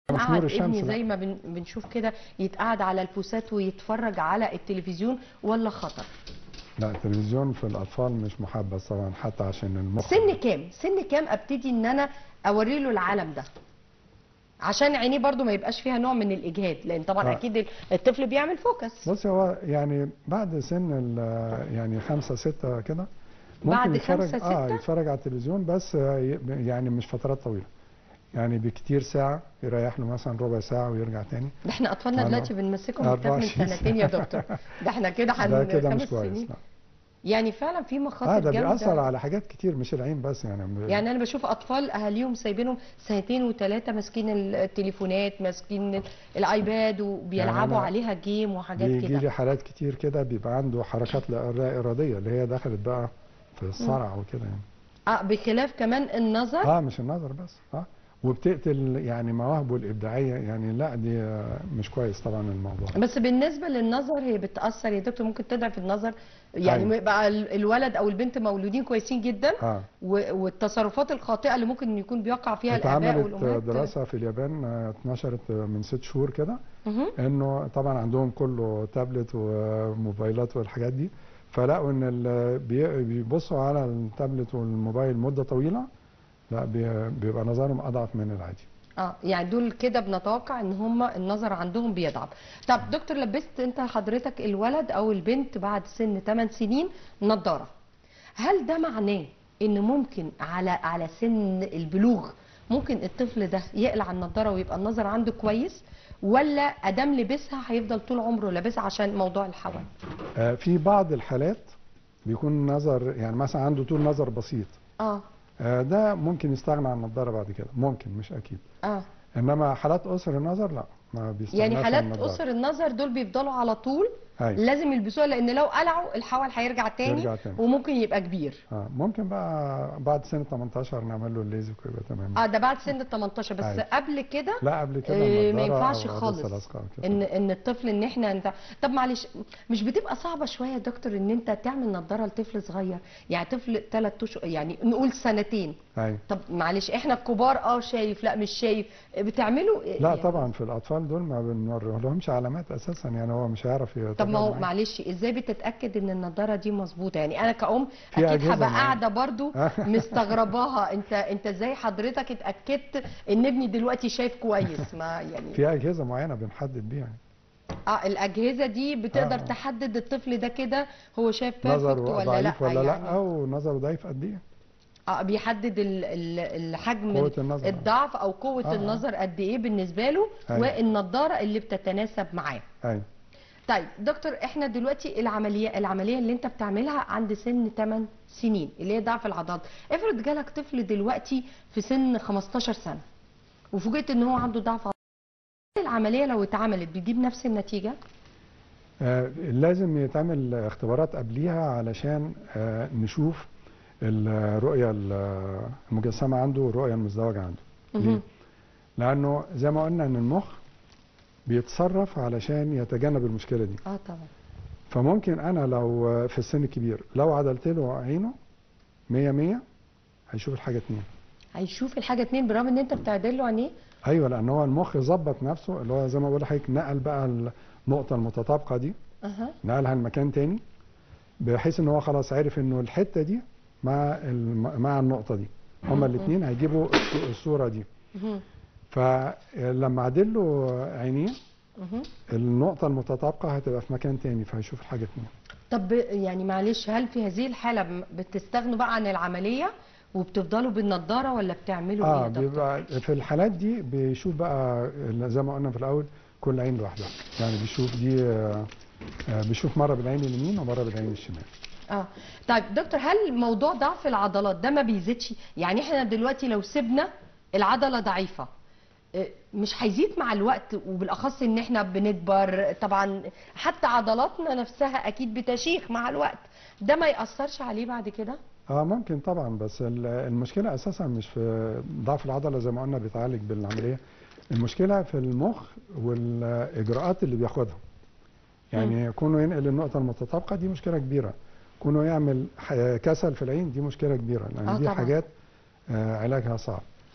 مش قعد نور الشمس ابني لا. زي ما بن- بنشوف كده يتقعد على البوسات ويتفرج على التلفزيون ولا خطر لا التلفزيون في الاطفال مش محبذ طبعا حتى عشان المخ سن كام سن كام ابتدي ان انا اوري له العالم ده عشان عينيه برضو ما يبقاش فيها نوع من الاجهاد لان طبعا آه. اكيد الطفل بيعمل فوكس بص هو يعني بعد سن ال- يعني خمسة ستة كده بعد ممكن يتفرج خمسة، اه ستة؟ يتفرج على التلفزيون بس آه، ي- يعني مش فترات طويلة يعني بكتير ساعة يريح له مثلا ربع ساعة ويرجع تاني ده احنا اطفالنا أنا- دلوقتي بنمسكهم كتاب من 24 سنتين يا دكتور ده احنا كده ده هن كده مش خمس كويس سنين لا يعني فعلا في مخاطر اه ده جامده بيأثر على حاجات كتير مش العين بس يعني يعني انا بشوف اطفال اهاليهم سايبينهم سنتين وثلاثه ماسكين التليفونات ماسكين الايباد وبيلعبوا أنا عليها جيم وحاجات بيجي كده لي حالات كتير كده بيبقى عنده حركات لا لا إرادية اللي هي دخلت بقى في الصرع وكده يعني اه بخلاف كمان النظر اه مش النظر بس اه وبتقتل يعني مواهبه الابداعيه يعني لا دي آه، مش كويس طبعا الموضوع بس بالنسبه للنظر هي بتاثر يا دكتور ممكن تضعف النظر يعني أيوة. يبقى ال- الولد او البنت مولودين كويسين جدا اه و- والتصرفات الخاطئه اللي ممكن يكون بيقع فيها الاباء اتعملت والامهات دراسه في اليابان آه، اتنشرت من ست شهور كده مهم. انه طبعا عندهم كله تابلت وموبايلات والحاجات دي فلقوا ان ال- بي- بيبصوا على التابلت والموبايل مده طويله لا بي- بيبقى نظرهم اضعف من العادي اه يعني دول كده بنتوقع ان هم النظر عندهم بيضعف طب دكتور لبست انت حضرتك الولد او البنت بعد سن 8 سنين نظاره هل ده معناه ان ممكن على على سن البلوغ ممكن الطفل ده يقلع النضاره ويبقى النظر عنده كويس ولا ادام لبسها هيفضل طول عمره لابسها عشان موضوع الحول آه، في بعض الحالات بيكون نظر يعني مثلا عنده طول نظر بسيط اه آه، ده ممكن يستغنى عن النضاره بعد كده ممكن مش اكيد اه انما حالات قصر النظر لا ما بيستغناش يعني عن حالات النضارة. قصر النظر دول بيفضلوا على طول أيوة. لازم يلبسوها لان لو قلعوا الحول هيرجع تاني, يرجع تاني. وممكن يبقى كبير اه ممكن بقى بعد سنه 18 نعمل له الليزك ويبقى تمام اه ده بعد سن ال 18 بس أيوة. قبل كده لا قبل كده آه، ما النضارة ينفعش أو عدسة خالص لاصقة وكده. ان ان الطفل ان احنا انت طب معلش مش بتبقى صعبه شويه يا دكتور ان انت تعمل نظاره لطفل صغير يعني طفل 3 اشهر يعني نقول سنتين ايوه طب معلش احنا الكبار اه شايف لا مش شايف بتعملوا إيه لا يعني؟ طبعا في الاطفال دول ما بنوريه لهمش علامات اساسا يعني هو مش هيعرف طب يتابع ما هو معاه. معلش ازاي بتتاكد ان النضاره دي مظبوطه يعني انا كأم في اكيد أجهزة هبقى معينة. قاعده برضو مستغرباها انت انت ازاي حضرتك اتاكدت ان ابني دلوقتي شايف كويس ما يعني في اجهزه معينه بنحدد بيها يعني. اه الاجهزه دي بتقدر آه. تحدد الطفل ده كده هو شايف بيرفكت نظره ولا لا ضعيف ولا يعني لا ونظره ضعيف قد ايه اه بيحدد ال- ال- الحجم قوة النظر. الضعف او قوه آه، آه. النظر قد ايه بالنسبه له أيوة. والنضاره اللي بتتناسب معاه ايوه طيب دكتور احنا دلوقتي العمليه العمليه اللي انت بتعملها عند سن 8 سنين اللي هي ضعف العضلات افرض جالك طفل دلوقتي في سن 15 سنه وفوجئت ان هو عنده ضعف عضلات العمليه لو اتعملت بتجيب نفس النتيجه آه لازم يتعمل اختبارات قبليها علشان آه نشوف الرؤيه ال- المجسمه عنده والرؤيه المزدوجه عنده ليه؟ مهم. لانه زي ما قلنا ان المخ بيتصرف علشان يتجنب المشكله دي اه طبعا فممكن انا لو في السن الكبير لو عدلت له عينه 100 100 هيشوف الحاجه اتنين هيشوف الحاجه اتنين برغم ان انت بتعدل له عينيه ايوه لان هو المخ ظبط نفسه اللي هو زي ما بقول لحضرتك نقل بقى النقطه المتطابقه دي اها نقلها لمكان تاني بحيث ان هو خلاص عرف انه الحته دي مع الم... مع النقطه دي هما الاثنين هيجيبوا الص- الصوره دي مهم. فلما عدل له عينيه مهم. النقطه المتطابقه هتبقى في مكان تاني فهيشوف الحاجه اتنين طب يعني معلش هل في هذه الحاله م- بتستغنوا بقى عن العمليه وبتفضلوا بالنضاره ولا بتعملوا ايه اه يا دكتور؟ بيبقى في الحالات دي بيشوف بقى ال- زي ما قلنا في الاول كل عين لوحدها يعني بيشوف دي آه، آه، بيشوف مره بالعين اليمين ومره بالعين الشمال اه طيب دكتور هل موضوع ضعف العضلات ده ما بيزيدش يعني احنا دلوقتي لو سيبنا العضله ضعيفه آه، مش هيزيد مع الوقت وبالاخص ان احنا بنكبر طبعا حتى عضلاتنا نفسها اكيد بتشيخ مع الوقت ده ما ياثرش عليه بعد كده اه ممكن طبعا بس ال- المشكله اساسا مش في ضعف العضله زي ما قلنا بيتعالج بالعمليه المشكله في المخ والاجراءات اللي بياخدها يعني كونه ينقل النقطه المتطابقه دي مشكله كبيره كونه يعمل ح- كسل في العين دي مشكله كبيره لان آه دي طبعاً. حاجات آه علاجها صعب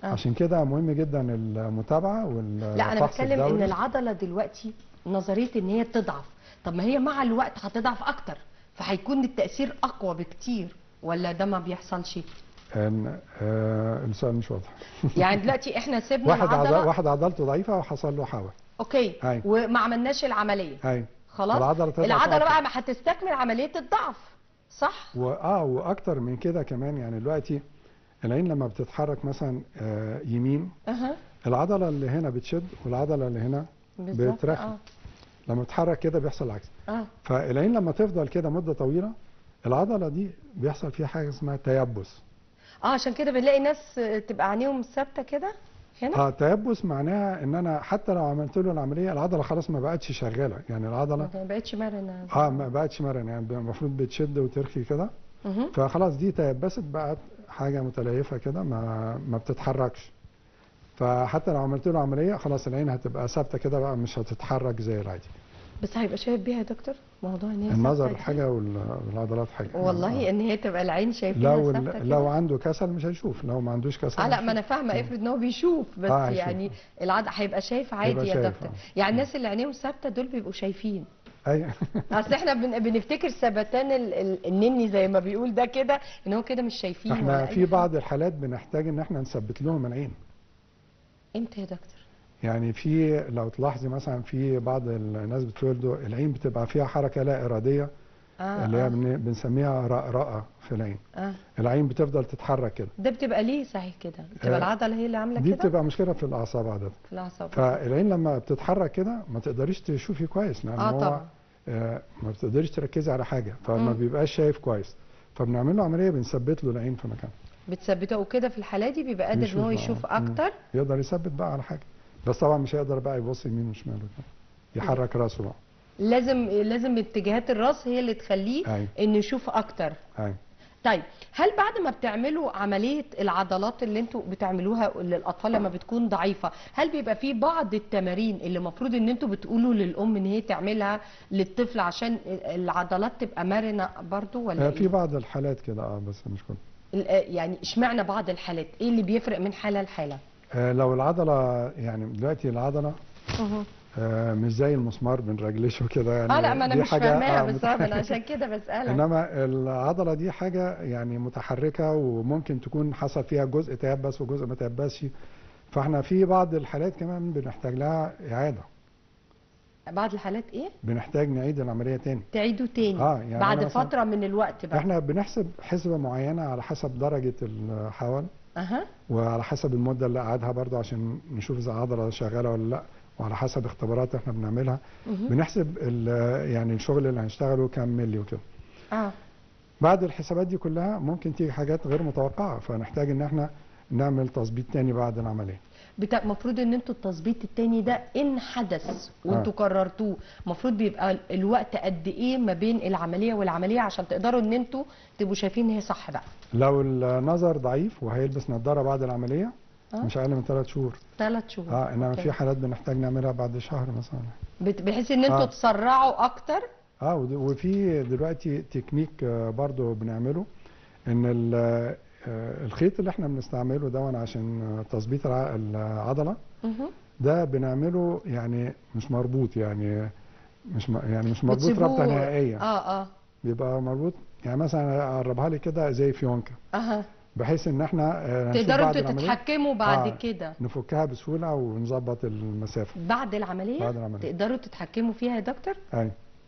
آه. عشان كده مهم جدا المتابعه والفحص لا انا بتكلم ان الدوري. العضله دلوقتي نظريه ان هي تضعف طب ما هي مع الوقت هتضعف اكتر فهيكون التاثير اقوى بكتير ولا ده ما بيحصلش ان آه السؤال مش واضح يعني دلوقتي احنا سيبنا واحد عضل العضله واحد عضلته ضعيفه وحصل له حول اوكي أيوة. وما عملناش العمليه ايوه خلاص العضلة تضعف العضله أكتر. بقى ما هتستكمل عمليه الضعف صح واه واكتر من كده كمان يعني دلوقتي العين لما بتتحرك مثلا آه يمين اها العضله اللي هنا بتشد والعضله اللي هنا بالظبط بترخي. اه لما تتحرك كده بيحصل العكس اه فالعين لما تفضل كده مده طويله العضله دي بيحصل فيها حاجه اسمها تيبس اه عشان كده بنلاقي ناس آه، تبقى عينيهم ثابته كده هنا اه تيبس معناها ان انا حتى لو عملت له العمليه العضله خلاص ما بقتش شغاله يعني العضله ما بقتش مرنه اه ما بقتش مرن يعني المفروض بتشد وترخي كده مهم. فخلاص دي تيبست بقت حاجه متليفه كده ما ما بتتحركش فحتى لو عملت له عمليه خلاص العين هتبقى ثابته كده بقى مش هتتحرك زي العادي بس هيبقى شايف بيها يا دكتور موضوع ان هي النظر ثابتة حاجه وال- والعضلات حاجه والله آه. ان هي تبقى العين شايفها لو ثابته ال- كده. لو عنده كسل مش هيشوف لو ما عندوش كسل اه لا مش ما انا فاهمه افرض ان هو بيشوف بس آه، هيشوف. يعني العض هيبقى شايف عادي هيبقى يا شايف، دكتور آه. يعني الناس اللي عينيهم ثابته دول بيبقوا شايفين اي اصل احنا بن... بنفتكر ثبتان ال... ال... النني زي ما بيقول ده كده ان هو كده مش شايفين ولا احنا أي في حاجة. بعض الحالات بنحتاج ان احنا نثبت لهم العين امتى يا دكتور يعني في لو تلاحظي مثلا في بعض الناس بتولدوا العين بتبقى فيها حركه لا اراديه اه اللي هي آه. بن- بنسميها رقرقه في العين اه العين بتفضل تتحرك كده ده بتبقى ليه صحيح كده بتبقى آه، العضله هي اللي عامله دي كده بتبقى مشكله في الاعصاب عاده في الاعصاب فالعين لما بتتحرك كده ما تقدريش تشوفي كويس لان اه هو طبعا آه ما بتقدريش تركزي على حاجه فما مم. بيبقاش شايف كويس فبنعمل له عمليه بنثبت له العين في مكان بتثبته وكده في الحاله دي بيبقى قادر ان هو يشوف، آه. يشوف مم. اكتر يقدر يثبت بقى على حاجه بس طبعا مش هيقدر بقى يبص يمين وشمال وكده يحرك راسه بقى لازم لازم اتجاهات الراس هي اللي تخليه ايوه انه يشوف اكتر ايوه طيب هل بعد ما بتعملوا عملية العضلات اللي انتوا بتعملوها للأطفال لما بتكون ضعيفة هل بيبقى في بعض التمارين اللي المفروض ان انتوا بتقولوا للأم ان هي تعملها للطفل عشان العضلات تبقى مرنة برضو ولا آه في إيه؟ بعض الحالات كده اه بس مش كل ال- آه يعني اشمعنى بعض الحالات ايه اللي بيفرق من حالة لحالة آه لو العضله يعني دلوقتي العضله آه مش زي المسمار بنرجلشه كده يعني اه لا ما انا دي مش حاجة، فاهماها آه، بس انا عشان كده بسألك انما العضله دي حاجه يعني متحركه وممكن تكون حصل فيها جزء تيبس وجزء ما تيبسش فاحنا في بعض الحالات كمان بنحتاج لها اعاده بعض الحالات ايه بنحتاج نعيد العمليه تاني تعيدوا تاني آه، يعني بعد أنا مثلاً- فترة من الوقت بقى احنا بنحسب حسبه معينه على حسب درجه الحول اها وعلى حسب المده اللي قعدها برضه عشان نشوف اذا العضله شغاله ولا لا وعلى حسب اختبارات احنا بنعملها مهم. بنحسب ال- يعني الشغل اللي هنشتغله كام ملي وكده اه بعد الحسابات دي كلها ممكن تيجي حاجات غير متوقعه فنحتاج ان احنا نعمل تظبيط تاني بعد العمليه بتا... المفروض ان انتوا التظبيط التاني ده ان حدث وانتوا قررتوه المفروض بيبقى الوقت قد ايه ما بين العمليه والعمليه عشان تقدروا ان انتوا تبقوا شايفين ان هي صح بقى لو النظر ضعيف وهيلبس نظاره بعد العمليه آه. مش اقل من ثلاث شهور ثلاث شهور اه انما أوكي. في حالات بنحتاج نعملها بعد شهر مثلا بت- بحيث ان انتوا آه. تسرعوا اكتر اه ود- وفي دلوقتي تكنيك آه، برضو بنعمله ان ال- آه، الخيط اللي احنا بنستعمله ده عشان آه، تظبيط الع- العضله مهم. ده بنعمله يعني مش مربوط يعني مش م- يعني مش مربوط بتسيبوه- ربطه نهائيه اه اه بيبقى مربوط يعني مثلا اقربها لي كده زي فيونكه اها بحيث ان احنا آه، هنشوف تقدروا بعد انتوا العملية تتحكموا بعد آه. كده نفكها بسهوله ونظبط المسافه بعد العمليه بعد العملية. تقدروا تتحكموا فيها يا دكتور اي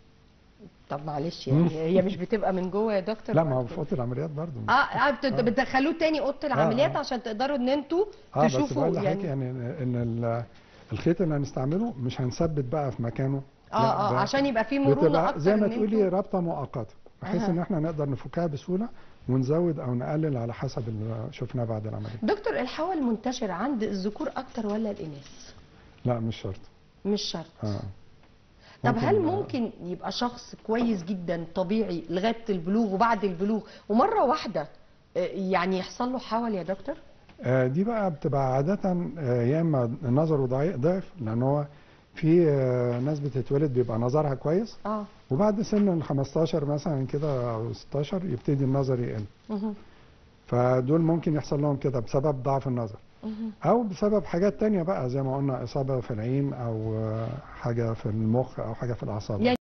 طب معلش يعني هي مش بتبقى من جوه يا دكتور لا ما هو ولا في اوضه العمليات برضو اه اه بت- آه. بتدخلوه تاني اوضه العمليات آه. عشان تقدروا ان انتوا اه بس تشوفوا بقول لحضرتك يعني يعني ان ال- الخيط اللي هنستعمله مش هنثبت بقى في مكانه لا، اه اه ده عشان يبقى في مرونه بتبقى اكتر زي ما إن تقولي انتوا- رابطه مؤقته بحيث أها. ان احنا نقدر نفكها بسهوله ونزود او نقلل على حسب اللي شفناه بعد العمليه دكتور الحول منتشر عند الذكور اكتر ولا الاناث لا مش شرط مش شرط اه طب هل آه، ممكن يبقى شخص كويس جدا طبيعي لغايه البلوغ وبعد البلوغ ومره واحده آه، يعني يحصل له حول يا دكتور آه، دي بقى بتبقى عادة آه، يا إما نظره ضعي- ضعف لأن هو في آه، ناس بتتولد بيبقى نظرها كويس اه وبعد سن ال 15 مثلا كده أو 16 يبتدي النظر يقل مهم. فدول ممكن يحصل لهم كده بسبب ضعف النظر او بسبب حاجات تانية بقى زي ما قلنا اصابه في العين او آه، حاجه في المخ او حاجه في الاعصاب يعني